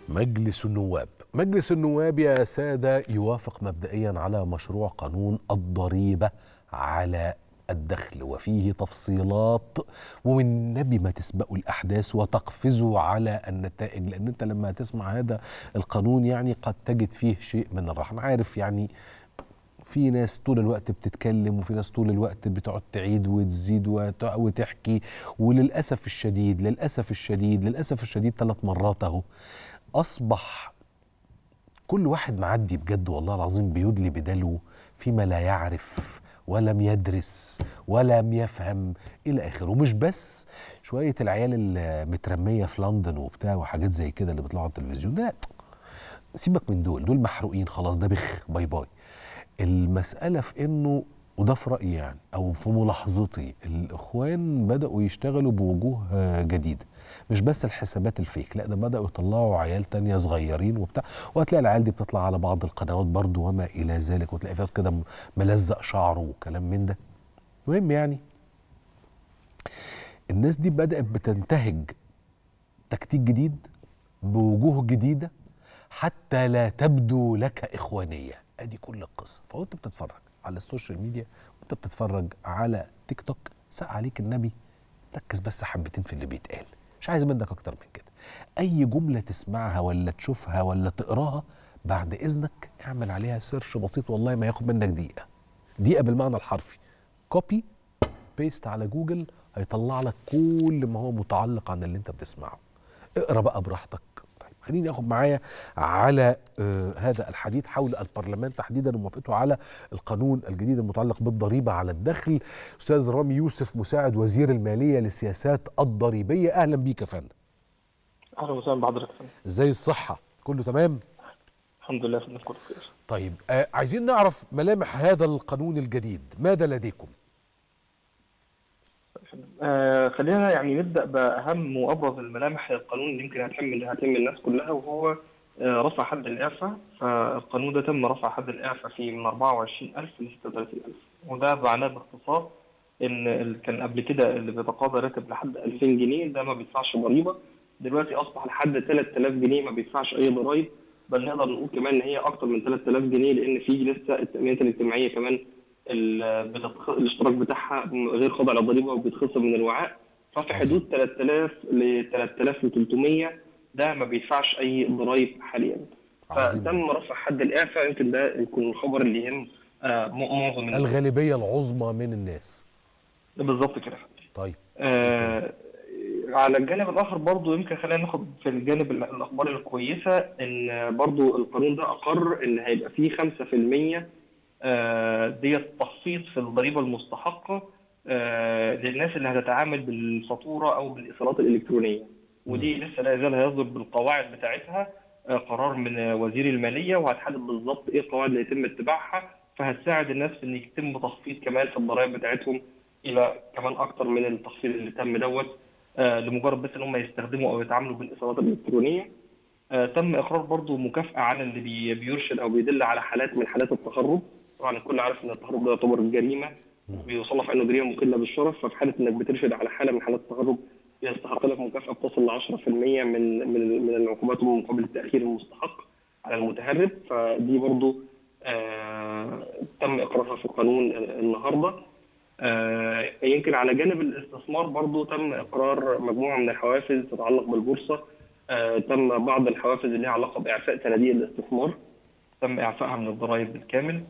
مجلس النواب مجلس النواب يا سادة يوافق مبدئيا على مشروع قانون الضريبة على الدخل وفيه تفصيلات والنبي ما تسبقوا الأحداث وتقفزوا على النتائج لأن أنت لما تسمع هذا القانون يعني قد تجد فيه شيء من الرحمة عارف يعني في ناس طول الوقت بتتكلم وفي ناس طول الوقت بتقعد تعيد وتزيد وت- وتحكي وللأسف الشديد للأسف الشديد للأسف الشديد ثلاث مرات أهو أصبح كل واحد معدي بجد والله العظيم بيدلي بدلو فيما لا يعرف ولم يدرس ولم يفهم الى اخره ومش بس شويه العيال المترميه في لندن وبتاع وحاجات زي كده اللي بيطلعوا على التلفزيون ده سيبك من دول دول محروقين خلاص ده بخ باي باي المساله في انه وده في رايي يعني او في ملاحظتي الاخوان بداوا يشتغلوا بوجوه آه، جديده مش بس الحسابات الفيك لا ده بداوا يطلعوا عيال تانية صغيرين وبتاع وهتلاقي العيال دي بتطلع على بعض القنوات برضو وما الى ذلك وتلاقي فيها كده م- ملزق شعره وكلام من ده المهم يعني الناس دي بدات بتنتهج تكتيك جديد بوجوه جديده حتى لا تبدو لك اخوانيه ادي كل القصه فوانت بتتفرج على السوشيال ميديا وانت بتتفرج على تيك توك سأل عليك النبي ركز بس حبتين في اللي بيتقال مش عايز منك اكتر من كده اي جمله تسمعها ولا تشوفها ولا تقراها بعد اذنك اعمل عليها سيرش بسيط والله ما ياخد منك دقيقه دقيقه بالمعنى الحرفي كوبي بيست على جوجل هيطلع لك كل ما هو متعلق عن اللي انت بتسمعه اقرا بقى براحتك طيب خليني اخد معايا على آه هذا الحديث حول البرلمان تحديدا وموافقته على القانون الجديد المتعلق بالضريبه على الدخل استاذ رامي يوسف مساعد وزير الماليه للسياسات الضريبيه اهلا بيك يا فندم اهلا وسهلا بحضرتك يا فندم. ازاي الصحه كله تمام الحمد لله يا فندم كله بخير طيب آه عايزين نعرف ملامح هذا القانون الجديد ماذا لديكم آه خلينا يعني نبدا باهم وابرز الملامح القانون اللي يمكن هتهم هتهم الناس كلها وهو آه رفع حد الاعفاء فالقانون ده تم رفع حد الاعفاء فيه من 24000 ل 36000 وده معناه باختصار ان ال- كان قبل كده اللي بيتقاضى راتب لحد 2000 جنيه ده ما بيدفعش ضريبه دلوقتي اصبح لحد 3000 جنيه ما بيدفعش اي ضرائب بل نقدر نقول كمان ان هي اكتر من 3000 جنيه لان في لسه التامينات الاجتماعيه كمان ال- بتتخ... الاشتراك بتاعها غير خاضع للضريبه وبيتخصم من الوعاء ففي عظيم. حدود 3000 ل 3300 ده ما بيدفعش اي ضرائب حاليا عظيم فتم رفع حد الاعفاء يمكن ده يكون الخبر اللي يهم آه، م- معظم الناس. الغالبيه العظمى من الناس بالظبط كده طيب آه على الجانب الاخر برضو يمكن خلينا ناخد في الجانب ال- الاخبار الكويسه ان برضو القانون ده اقر ان هيبقى فيه 5% آه ديت تخفيض في الضريبه المستحقه آه للناس اللي هتتعامل بالفاتوره او بالايصالات الالكترونيه ودي لسه لا يزال هيصدر بالقواعد بتاعتها آه قرار من آه، وزير الماليه وهتحدد بالظبط ايه القواعد اللي يتم اتباعها فهتساعد الناس في ان يتم تخفيض كمان في الضرائب بتاعتهم الى كمان اكتر من التخفيض اللي تم دوت آه، لمجرد بس ان هم يستخدموا او يتعاملوا بالايصالات الالكترونيه آه، تم اقرار برضو مكافاه على اللي بي- بيرشد او بيدل على حالات من حالات التهرب طبعا الكل عارف ان التهرب ده يعتبر جريمه بيصنف انه جريمه مخله بالشرف ففي حاله انك بترشد على حاله من حالات التهرب يستحق لك مكافاه بتصل ل 10% من من من العقوبات ومقابل التاخير المستحق على المتهرب فدي برضو آه تم اقرارها في القانون النهارده آه، يمكن على جانب الاستثمار برضو تم اقرار مجموعه من الحوافز تتعلق بالبورصه آه، تم بعض الحوافز اللي لها علاقه باعفاء صناديق الاستثمار تم اعفائها من الضرائب بالكامل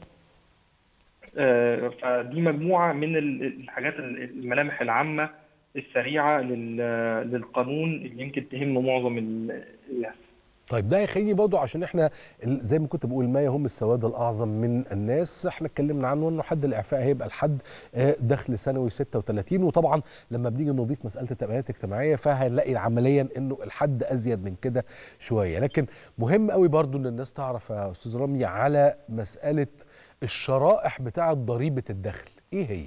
آه، فدي مجموعه من ال- الحاجات ال- الملامح العامه السريعه لل- للقانون اللي يمكن تهم معظم ال- الناس طيب ده يخليني برضه عشان احنا ال- زي ما كنت بقول ما يهم السواد الاعظم من الناس احنا اتكلمنا عنه انه حد الاعفاء هيبقى الحد آه، دخل سنوي 36 وطبعا لما بنيجي نضيف مساله التامينات الاجتماعيه فهنلاقي عمليا انه الحد ازيد من كده شويه لكن مهم قوي برضه ان الناس تعرف يا استاذ رامي على مساله الشرائح بتاعه ضريبه الدخل ايه هي؟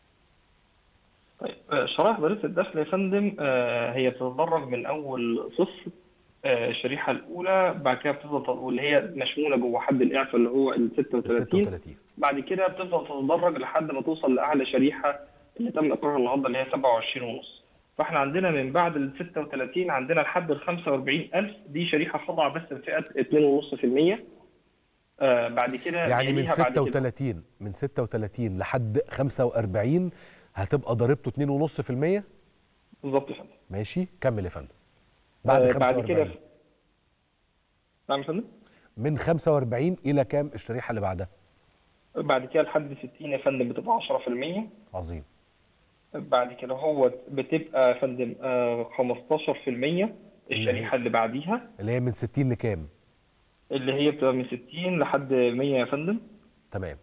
طيب آه، شرائح ضريبة الدخل يا فندم آه، هي بتتدرج من أول صفر آه، الشريحة الأولى بعد كده بتفضل تط- واللي هي مشمولة جوه حد الإعفاء اللي هو ال 36 36 بعد كده بتفضل تتدرج لحد ما توصل لأعلى شريحة اللي تم إقرارها النهاردة اللي هي 27 ونص فاحنا عندنا من بعد ال 36 عندنا لحد ال 45000 دي شريحه خاضعه بس بفئه 2.5% آه بعد كده يعني من يليها بعد كده 36 من 36 لحد 45 هتبقى ضريبته 2.5% بالظبط يا فندم ماشي كمل يا فندم بعد آه بعد 45 كده نعم يا فندم من 45 الى كام الشريحه اللي بعدها بعد كده لحد 60 يا فندم بتبقى 10% عظيم بعد كده هو بتبقى يا فندم آه 15% الشريحه اللي بعديها اللي هي من 60 لكام اللي هي بتبقى من 60 لحد 100 يا فندم تمام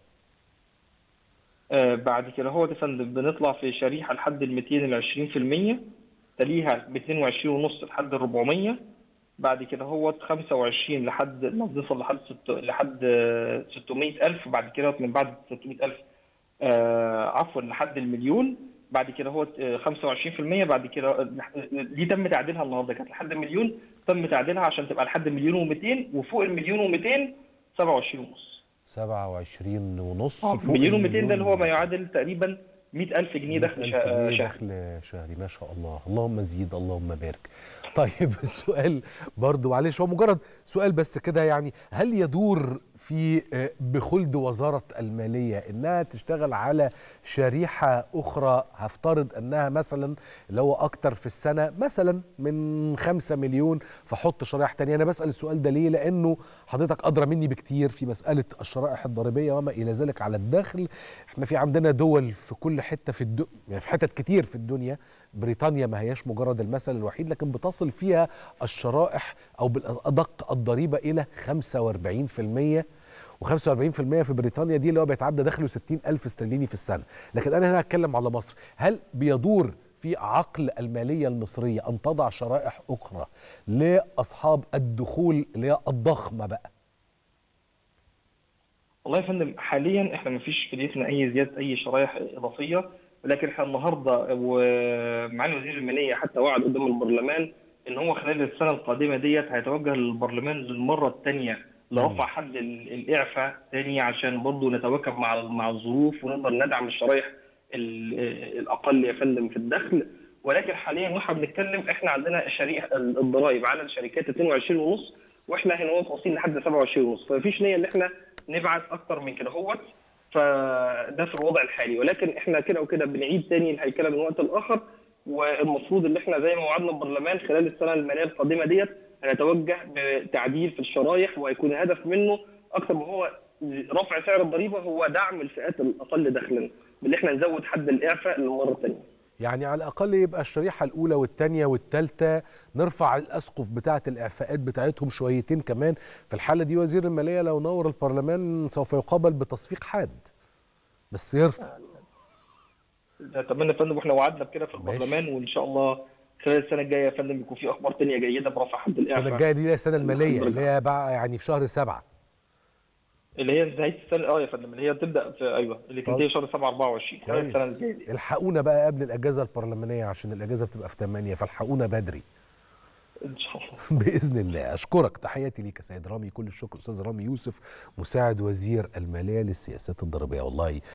آه بعد كده هو يا فندم بنطلع في شريحه لحد ال 200 ل 20% تليها ب 22 ونص لحد ال 400 بعد كده هو 25 لحد لما بنوصل لحد ست... لحد آه، 600000 بعد كده من بعد 600000 آه عفوا لحد المليون بعد كده هو آه، 25% بعد كده آه، دي تم تعديلها النهارده كانت لحد المليون تم تعديلها عشان تبقى لحد مليون و200 وفوق المليون و200 27 ونص 27 ونص آه، فوق مليون و200 ده اللي هو ما المليون. يعادل تقريبا 100000 جنيه دخل 100,000 شا- جنيه شهري دخل شهري ما شاء الله اللهم زيد اللهم بارك طيب السؤال برضو معلش هو مجرد سؤال بس كده يعني هل يدور في آه، بخلد وزارة المالية انها تشتغل على شريحة اخرى هفترض انها مثلا اللي هو اكتر في السنة مثلا من خمسة مليون فحط شرائح تانية انا بسأل السؤال ده ليه لانه حضرتك ادرى مني بكتير في مسألة الشرائح الضريبية وما الى ذلك على الدخل احنا في عندنا دول في كل حتة في الدنيا يعني في حتت كتير في الدنيا بريطانيا ما هياش مجرد المثل الوحيد لكن بتصل فيها الشرائح او بالادق الضريبه الى 45% و45% في بريطانيا دي اللي هو بيتعدى دخله 60 ألف استرليني في السنة لكن أنا هنا هتكلم على مصر هل بيدور في عقل المالية المصرية أن تضع شرائح أخرى لأصحاب الدخول اللي هي الضخمة بقى والله يا فندم حاليا احنا ما فيش في نيتنا اي زياده اي شرائح اضافيه ولكن احنا النهارده ومعالي وزير الماليه حتى وعد قدام البرلمان ان هو خلال السنه القادمه ديت هيتوجه للبرلمان للمره الثانيه لرفع حد ال- الاعفاء تاني عشان برضه نتواكب مع مع الظروف ونقدر ندعم الشرائح ال- الاقل يا فندم في الدخل ولكن حاليا واحنا بنتكلم احنا عندنا شريحه الضرائب على الشركات 22 ونص واحنا هنا واصلين لحد 27 ونص فمفيش نيه ان احنا نبعت اكتر من كده هوت فده في الوضع الحالي ولكن احنا كده وكده بنعيد تاني الهيكله من وقت لاخر والمفروض ان احنا زي ما وعدنا البرلمان خلال السنه الماليه القادمه ديت هنتوجه بتعديل في الشرايح وهيكون الهدف منه اكثر ما هو رفع سعر الضريبه هو دعم الفئات الاقل دخلا بان احنا نزود حد الاعفاء للمره الثانيه يعني على الأقل يبقى الشريحة الأولى والثانية والثالثة نرفع الأسقف بتاعة الإعفاءات بتاعتهم شويتين كمان في الحالة دي وزير المالية لو نور البرلمان سوف يقابل بتصفيق حاد بس يرفع اتمنى يا فندم واحنا وعدنا بكده في ماشي. البرلمان وان شاء الله خلال السنه الجايه يا فندم يكون في اخبار ثانيه جيده برفع حد السنة الاعفاء الجاية دي اللي هي السنة المالية الحمد اللي هي بقى يعني في شهر سبعة اللي هي نهايه السنه اه يا فندم اللي هي تبدا في ايوه اللي طب. تنتهي شهر 7 24 خلال السنه الجايه دي الحقونا بقى قبل الأجازة البرلمانية عشان الأجازة بتبقى في 8 فالحقونا بدري ان شاء الله باذن الله اشكرك تحياتي ليك يا سيد رامي كل الشكر استاذ رامي يوسف مساعد وزير الماليه للسياسات الضريبيه والله